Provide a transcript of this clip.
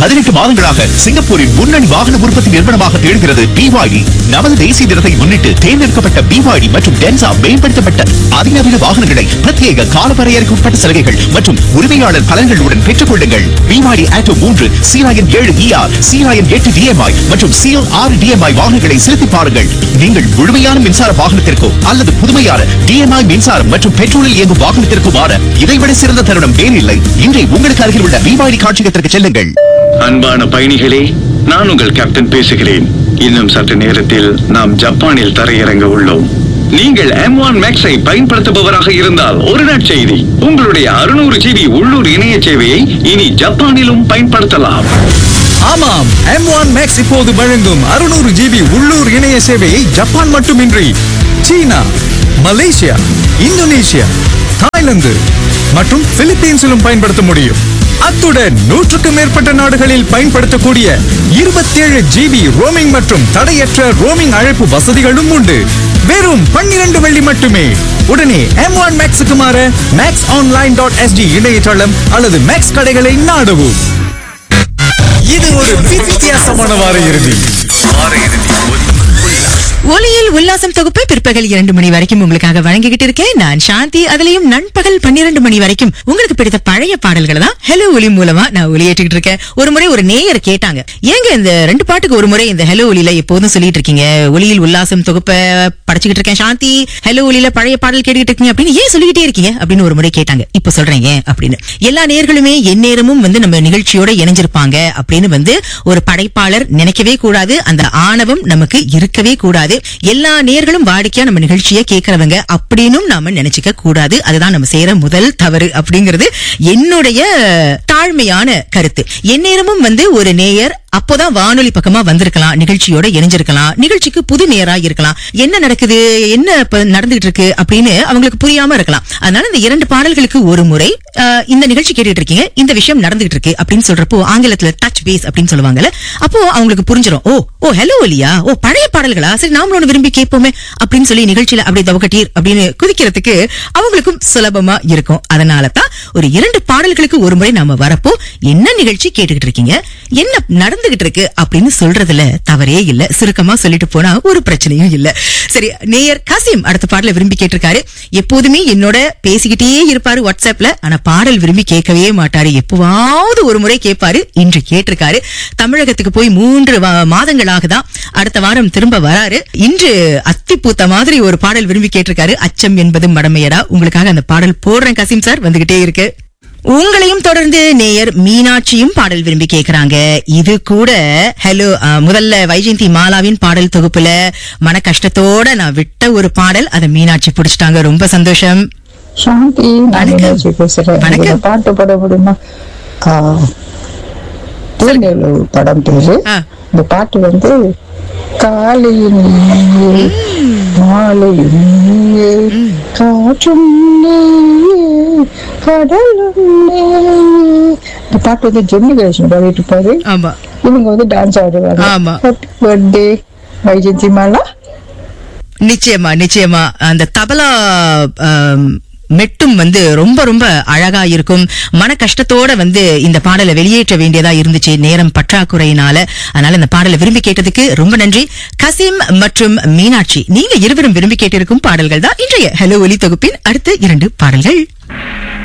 பதினெட்டு மாதங்களாக சிங்கப்பூரின் முன்னணி வாகன உற்பத்தி நிறுவனமாக திகழ்கிறது பிவாய்டி நமது தேசிய தினத்தை முன்னிட்டு தேர்ந்தெடுக்கப்பட்ட பிவாய்டி மற்றும் டென்சா மேம்படுத்தப்பட்ட அதிநவீன வாகனங்களை பிரத்யேக காலவரையறைக்கு உட்பட்ட சலுகைகள் மற்றும் உரிமையாளர் பலன்களுடன் பெற்றுக் கொள்ளுங்கள் பிவாய்டி ஆட்டோ மூன்று சீராயன் ஏழு இஆர் சீராயன் எட்டு டிஎம்ஐ மற்றும் சிஎல் ஆறு டிஎம்ஐ வாகனங்களை செலுத்தி பாருங்கள் நீங்கள் முழுமையான மின்சார வாகனத்திற்கோ அல்லது புதுமையான டிஎம்ஐ மின்சாரம் மற்றும் பெட்ரோலில் இயங்கும் வாகனத்திற்கோ மாற இதைவிட சிறந்த தருணம் வேறில்லை இன்றை உங்களுக்கு அருகில் உள்ள பிவாய்டி காட்சியகத்திற்கு செல்லுங்கள் அன்பான பயணிகளே நான் உங்கள் கேப்டன் பேசுகிறேன் இன்னும் சற்று நேரத்தில் நாம் ஜப்பானில் தரையிறங்க உள்ளோம் நீங்கள் M1 மேக்ஸை பயன்படுத்துபவராக இருந்தால் ஒரு நற்செய்தி உங்களுடைய அறுநூறு ஜிபி உள்ளூர் இணைய சேவையை இனி ஜப்பானிலும் பயன்படுத்தலாம் ஆமாம் M1 Max இப்போது வழங்கும் 600 ஜிபி உள்ளூர் இணைய சேவையை ஜப்பான் மட்டுமின்றி சீனா மலேசியா இந்தோனேஷியா தாய்லாந்து மற்றும் பிலிப்பீன்ஸிலும் பயன்படுத்த முடியும் அத்துடன் நூற்றுக்கும் மேற்பட்ட நாடுகளில் பயன்படுத்தக்கூடிய 27 ஜிபி ரோமிங் மற்றும் தடையற்ற ரோமிங் அழைப்பு வசதிகளும் உண்டு வெறும் 12 வெள்ளி மட்டுமே உடனே M1 மேக்ஸுக்கு மாற மேக்ஸ் ஆன்லைன் டாட் எஸ்டி இணையதளம் அல்லது மேக்ஸ் கடைகளை நாடவும் இது ஒரு வித்தியாசமான வார இறுதி ஒலியில் உல்லாசம் தொகுப்பு பிற்பகல் இரண்டு மணி வரைக்கும் உங்களுக்காக வழங்கிக்கிட்டு இருக்கேன் நான் சாந்தி அதுலயும் நண்பகல் பன்னிரண்டு மணி வரைக்கும் உங்களுக்கு பிடித்த பழைய பாடல்களை தான் ஹலோ ஒலி மூலமா நான் ஒலியேற்றிட்டு இருக்கேன் ஒரு முறை ஒரு நேயர் கேட்டாங்க ஏங்க இந்த ரெண்டு பாட்டுக்கு ஒரு முறை இந்த ஹலோ ஒலியில எப்போதும் சொல்லிட்டு இருக்கீங்க ஒலியில் உல்லாசம் தொகுப்பை படிச்சுக்கிட்டு இருக்கேன் சாந்தி ஹலோ ஒலியில பழைய பாடல் கேட்டுக்கிட்டு இருக்கீங்க அப்படின்னு ஏன் சொல்லிக்கிட்டே இருக்கீங்க அப்படின்னு ஒரு முறை கேட்டாங்க இப்ப சொல்றேன் ஏன் அப்படின்னு எல்லா நேர்களுமே எந்நேரமும் வந்து நம்ம நிகழ்ச்சியோட இணைஞ்சிருப்பாங்க அப்படின்னு வந்து ஒரு படைப்பாளர் நினைக்கவே கூடாது அந்த ஆணவம் நமக்கு இருக்கவே கூடாது எல்லா நேர்களும் வாடிக்கையா நம்ம நிகழ்ச்சியை கேட்கறவங்க அப்படின்னும் நாம நினைச்சுக்க கூடாது அதுதான் நம்ம செய்யற முதல் தவறு அப்படிங்கிறது என்னுடைய தாழ்மையான கருத்து எந்நேரமும் வந்து ஒரு நேயர் அப்போதான் வானொலி பக்கமா வந்திருக்கலாம் நிகழ்ச்சியோட இணைஞ்சிருக்கலாம் நிகழ்ச்சிக்கு புது நேரா இருக்கலாம் என்ன நடக்குது என்ன இப்ப நடந்துகிட்டு இருக்கு அப்படின்னு அவங்களுக்கு புரியாம இருக்கலாம் அதனால இந்த இரண்டு பாடல்களுக்கு ஒரு முறை ஆஹ், இந்த நிகழ்ச்சி கேட்டுட்டு இருக்கீங்க இந்த விஷயம் நடந்துகிட்டு இருக்கு அப்படின்னு சொல்றப்போ ஆங்கிலத்துல டச் பேஸ் அப்படின்னு சொல்லுவாங்கல்ல அப்போ அவங்களுக்கு புரிஞ்சிடும் ஓ ஓ ஹலோ ஒலியா ஓ பழைய பாடல்களா சரி நாமளும் ஒண்ணு விரும்பி கேட்போமே அப்படின்னு சொல்லி நிகழ்ச்சியில அப்படி தவக்கட்டீர் அப்படின்னு குதிக்கிறதுக்கு அவங்களுக்கும் சுலபமா இருக்கும் அதனால தான் ஒரு இரண்டு பாடல்களுக்கு ஒரு முறை நாம வரப்போ என்ன நிகழ்ச்சி கேட்டுக்கிட்டு இருக்கீங்க என்ன நடந்துகிட்டு இருக்கு அப்படின்னு சொல்றதுல தவறே இல்ல சுருக்கமா சொல்லிட்டு போனா ஒரு பிரச்சனையும் இல்ல சரி நேயர் காசிம் அடுத்த பாடல விரும்பி கேட்டிருக்காரு எப்போதுமே என்னோட பேசிக்கிட்டே இருப்பாரு வாட்ஸ்அப்ல ஆனா பாடல் விரும்பி கேட்கவே மாட்டாரு எப்பவாவது ஒரு முறை கேட்பாரு இன்று கேட்டிருக்காரு தமிழகத்துக்கு போய் மூன்று வா- மாதங்களாக தான் அடுத்த வாரம் திரும்ப வராரு இன்று அத்தி பூத்த மாதிரி ஒரு பாடல் விரும்பி கேட்டிருக்காரு அச்சம் என்பது மடமையடா உங்களுக்காக அந்த பாடல் போடுறேன் கசீம் சார் வந்துகிட்டே இருக்கு உங்களையும் தொடர்ந்து நேயர் மீனாட்சியும் பாடல் விரும்பி கேக்குறாங்க இது கூட ஹலோ முதல்ல வைஜெயந்தி மாலாவின் பாடல் தொகுப்புல மன கஷ்டத்தோட நான் விட்ட ஒரு பாடல் அதை மீனாட்சி பிடிச்சிட்டாங்க ரொம்ப சந்தோஷம் சாந்தி நான் வணக்கம். மீனாட்சி பேசுறேன் வணக்கம். எனக்கு ஒரு பாட்டு பாட முடியுமா ஆ, தேனிலவு படம் பேரு ஆ. இந்த பாட்டு வந்து காலையும் நீயே, மாலையும் நீயே, காற்றும் நீயே, கடலும் நீயே. இந்த பாட்டு வந்து ஜெமினி கணேசன் பாடிட்டு இருப்பாரு ஆமா இவங்க வந்து டான்ஸ் ஆடுவாங்க ஆமா. பர்த்டே வைஜெயந்தி மாலா நிச்சயமா நிச்சயமா அந்த தபலா ஆம், மெட்டும் வந்து ரொம்ப ரொம்ப அழகா இருக்கும் மன கஷ்டத்தோட வந்து இந்த பாடலை வெளியேற்ற வேண்டியதா இருந்துச்சு நேரம் பற்றாக்குறையினால அதனால இந்த பாடலை விரும்பி கேட்டதுக்கு ரொம்ப நன்றி கசீம் மற்றும் மீனாட்சி நீங்க இருவரும் விரும்பி கேட்டிருக்கும் பாடல்கள் தான் இன்றைய ஹலோ ஒலி தொகுப்பின் அடுத்த இரண்டு பாடல்கள்